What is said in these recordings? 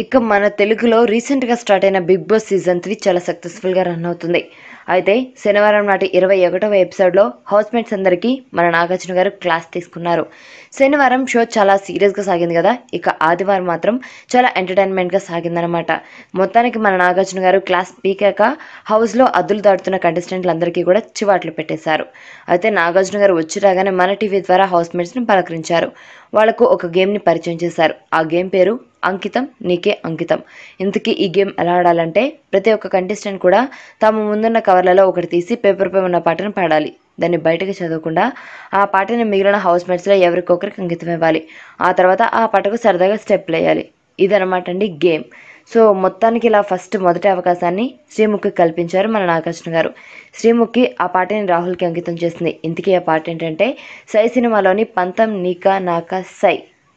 ఇక మన తెలుగులో రీసెంట్గా స్టార్ట్ అయిన బిగ్ బాస్ సీజన్ త్రీ చాలా సక్సెస్ఫుల్గా రన్ అవుతుంది అయితే శనివారం నాటి ఇరవై ఒకటవ ఎపిసోడ్లో హౌస్మేట్స్ అందరికీ మన నాగార్జున గారు క్లాస్ తీసుకున్నారు శనివారం షో చాలా సీరియస్గా సాగింది కదా ఇక ఆదివారం మాత్రం చాలా ఎంటర్టైన్మెంట్గా సాగిందనమాట మొత్తానికి మన నాగార్జున గారు క్లాస్ పీకాక హౌస్లో అద్దులు దాటుతున్న కంటెస్టెంట్లందరికీ కూడా చివాట్లు పెట్టేశారు అయితే నాగార్జున గారు వచ్చి రాగానే మన టీవీ ద్వారా హౌస్మేట్స్ని పలకరించారు వాళ్లకు ఒక గేమ్ని పరిచయం చేశారు ఆ గేమ్ పేరు అంకితం నీకే అంకితం ఇంతకీ ఈ గేమ్ ఎలా ఆడాలంటే ప్రతి ఒక్క కంటెస్టెంట్ కూడా తాము ముందున్న కవర్లలో ఒకటి తీసి పేపర్పై ఉన్న పాటను పాడాలి దాన్ని బయటకు చదవకుండా ఆ పాటని మిగిలిన హౌస్ మేట్స్లో ఎవరికొకరికి అంకితం ఇవ్వాలి ఆ తర్వాత ఆ పాటకు సరదాగా స్టెప్లు వేయాలి ఇదనమాట అండి గేమ్ సో మొత్తానికి ఇలా ఫస్ట్ మొదటి అవకాశాన్ని శ్రీముఖి కల్పించారు మన నాగార్జున గారు శ్రీముఖి ఆ పాటని రాహుల్కి అంకితం చేసింది ఇంతకీ ఆ పాట ఏంటంటే సై సినిమాలోని పంతం నీకా నాకా సై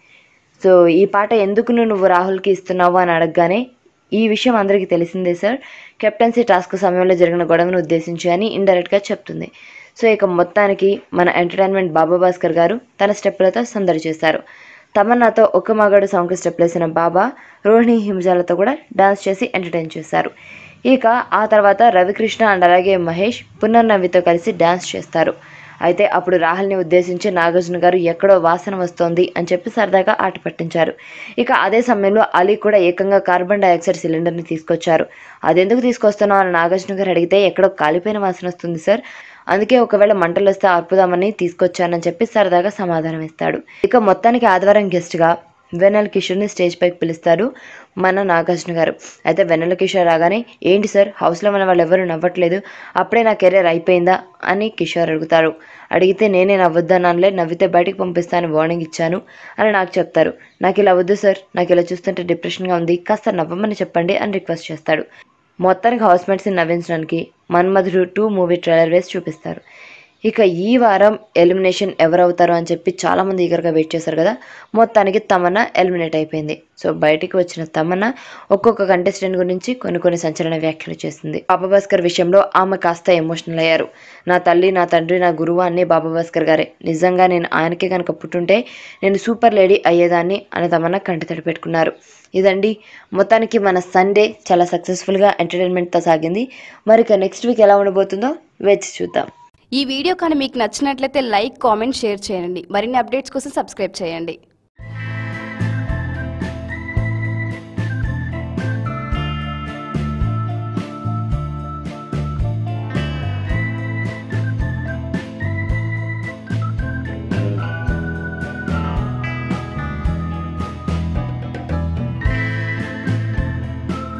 సో ఈ పాట ఎందుకు నువ్వు రాహుల్కి ఇస్తున్నావు అని అడగగానే ఈ విషయం అందరికీ తెలిసిందే సార్ కెప్టెన్సీ టాస్క్ సమయంలో జరిగిన గొడవను ఉద్దేశించి అని ఇండైరెక్ట్గా చెప్తుంది సో ఇక మొత్తానికి మన ఎంటర్టైన్మెంట్ బాబా భాస్కర్ గారు తన స్టెప్పులతో సందడి చేశారు తమన్నాతో ఒక్క మగాడు సాంగ్కి స్టెప్ వేసిన బాబా రోహిణి హింజాలతో కూడా డాన్స్ చేసి ఎంటర్టైన్ చేశారు ఇక ఆ తర్వాత రవికృష్ణ అండ్ అలాగే మహేష్ పునర్నవితో కలిసి డాన్స్ చేస్తారు అయితే అప్పుడు రాహుల్ని ఉద్దేశించి నాగార్జున గారు ఎక్కడో వాసన వస్తోంది అని చెప్పి సరదాగా ఆట పట్టించారు ఇక అదే సమయంలో అలీ కూడా ఏకంగా కార్బన్ డైఆక్సైడ్ సిలిండర్ని తీసుకొచ్చారు అదెందుకు తీసుకొస్తున్నావు అని నాగార్జున గారు అడిగితే ఎక్కడో కాలిపోయిన వాసన వస్తుంది సార్ అందుకే ఒకవేళ మంటలు వస్తే ఆర్పుదామని తీసుకొచ్చానని చెప్పి సరదాగా సమాధానం ఇస్తాడు ఇక మొత్తానికి ఆదివారం గెస్ట్గా వెన్నెల కిషోర్ని స్టేజ్ పైకి పిలుస్తారు మన నాగార్జున గారు అయితే వెన్నెల కిషోర్ రాగానే ఏంటి సార్ హౌస్లో మన వాళ్ళు ఎవరు నవ్వట్లేదు అప్పుడే నా కెరీర్ అయిపోయిందా అని కిషోర్ అడుగుతారు అడిగితే నేనే నవ్వొద్దనలే నవ్వితే బయటికి పంపిస్తాను వార్నింగ్ ఇచ్చాను అని నాకు చెప్తారు నాకు ఇలా వద్దు సార్ నాకు ఇలా చూస్తుంటే డిప్రెషన్గా ఉంది కాస్త నవ్వమని చెప్పండి అని రిక్వెస్ట్ చేస్తాడు మొత్తానికి హౌస్మేట్స్ని నవ్వించడానికి మన్మధుడు టూ మూవీ ట్రైలర్ వేసి చూపిస్తారు ఇక ఈ వారం ఎలిమినేషన్ ఎవరవుతారు అని చెప్పి చాలామంది ఈగర్గా వెయిట్ చేశారు కదా మొత్తానికి తమన్నా ఎలిమినేట్ అయిపోయింది సో బయటికి వచ్చిన తమన్నా ఒక్కొక్క కంటెస్టెంట్ గురించి కొన్ని కొన్ని సంచలన వ్యాఖ్యలు చేసింది బాబా భాస్కర్ విషయంలో ఆమె కాస్త ఎమోషనల్ అయ్యారు నా తల్లి నా తండ్రి నా గురువు అన్నీ బాబా భాస్కర్ గారే నిజంగా నేను ఆయనకే కనుక పుట్టుంటే నేను సూపర్ లేడీ అయ్యేదాన్ని అని తమన్నా కంటితడి పెట్టుకున్నారు ఇదండి మొత్తానికి మన సండే చాలా సక్సెస్ఫుల్గా ఎంటర్టైన్మెంట్తో సాగింది మరి ఇక నెక్స్ట్ వీక్ ఎలా ఉండబోతుందో వేచి చూద్దాం ఈ వీడియో కానీ మీకు నచ్చినట్లయితే లైక్ కామెంట్ షేర్ చేయండి మరిన్ని అప్డేట్స్ కోసం సబ్స్క్రైబ్ చేయండి